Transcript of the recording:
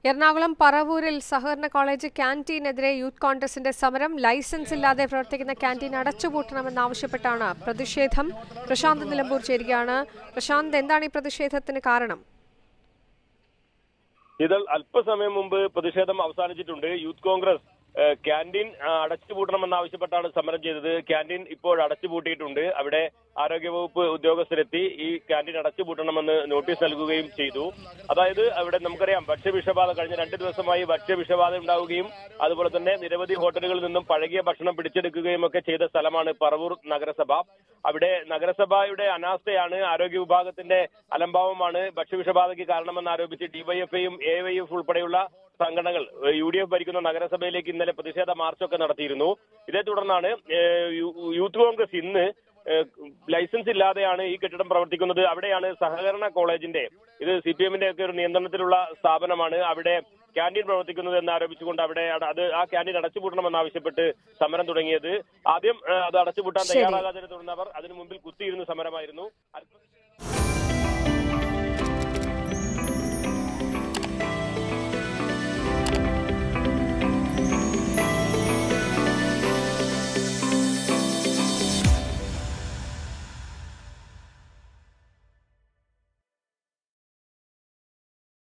എറണാകുളം പറവൂരിൽ സഹകരണ college ക്യാൻറ്റീനെതിരെ youth കോൺഗ്രസിന്റെ സമരം ലൈസൻസ് ഇല്ലാതെ പ്രവർത്തിക്കുന്ന ക്യാൻറ്റീൻ അടച്ചുപൂട്ടണമെന്നാവശ്യപ്പെട്ടാണ് പ്രതിഷേധം പ്രശാന്ത് നിലമ്പൂർ ചേരുകയാണ് പ്രശാന്ത് എന്താണ് ഈ പ്രതിഷേധത്തിന് കാരണം ഇതിൽ അല്പസമയം മുമ്പ് പ്രതിഷേധം അവസാനിച്ചിട്ടുണ്ട് യൂത്ത് കോൺഗ്രസ് ഏഹ്, ക്യാൻറ്റീൻ ആ, അടച്ചുപൂട്ടണമെന്നാവശ്യപ്പെട്ടാണ് സമരം ചെയ്തത് ക്യാൻറ്റീൻ ഇപ്പോൾ അടച്ചുപൂട്ടിയിട്ടുണ്ട് അവിടെ ആരോഗ്യവകുപ്പ് ഉദ്യോഗസ്ഥരെത്തി ഈ ക്യാൻറ്റീൻ അടച്ചുപൂട്ടണമെന്ന് നോട്ടീസ് നൽകുകയും ചെയ്തു അതായത് അവിടെ നമുക്കറിയാം ഭക്ഷ്യവിഷബാധ കഴിഞ്ഞ രണ്ട് ദിവസമായി ഭക്ഷ്യവിഷബാധ ഉണ്ടാവുകയും അതുപോലെ തന്നെ നിരവധി ഹോട്ടലുകളിൽ നിന്നും പഴകിയ ഭക്ഷണം പിടിച്ചെടുക്കുകയും ഒക്കെ ചെയ്ത സ്ഥലമാണ് പറവൂർ നഗരസഭ അവിടെ നഗരസഭയുടെ അനാസ്ഥയാണ് ആരോഗ്യ വിഭാഗത്തിന്റെ അലംഭാവമാണ് ഭക്ഷ്യവിഷബാധയ്ക്ക് കാരണമെന്ന് ആരോപിച്ച് ഡിവൈഎഫ്ഐയും എ വൈ എഫ് ഉൾപ്പെടെയുള്ള സംഘടനകൾ യു ഡി എഫ് ഭരിക്കുന്ന നഗരസഭയിലേക്ക് ഇന്നലെ പ്രതിഷേധ മാർച്ചൊക്കെ നടത്തിയിരുന്നു ഇതേ തുടർന്നാണ് ഏഹ്, യു- യൂത്ത് കോൺഗ്രസ് ഇന്ന് ഏഹ്, ലൈസൻസ് ഇല്ലാതെയാണ് ഈ കെട്ടിടം പ്രവർത്തിക്കുന്നത് അവിടെയാണ് സഹകരണ കോളേജിന്റെ ഇത് സി പി എമ്മിന്റെ ഒക്കെ ഒരു നിയന്ത്രണത്തിലുള്ള സ്ഥാപനമാണ് അവിടെ ക്യാൻറ്റീൻ പ്രവർത്തിക്കുന്നത് എന്ന് ആരോപിച്ചുകൊണ്ട് അവിടെ അട- അത് ആ ക്യാൻറ്റീൻ അടച്ചുപൂട്ടണമെന്നാവശ്യപ്പെട്ട് സമരം തുടങ്ങിയത് ആദ്യം ഏഹ്, അത് അടച്ചുപൂട്ടാൻ ശരി. തയ്യാറാകാതിനെ തുടർന്ന് അവർ അതിനു മുമ്പിൽ കുത്തിയിരുന്ന് സമരമായിരുന്നു അല്പ-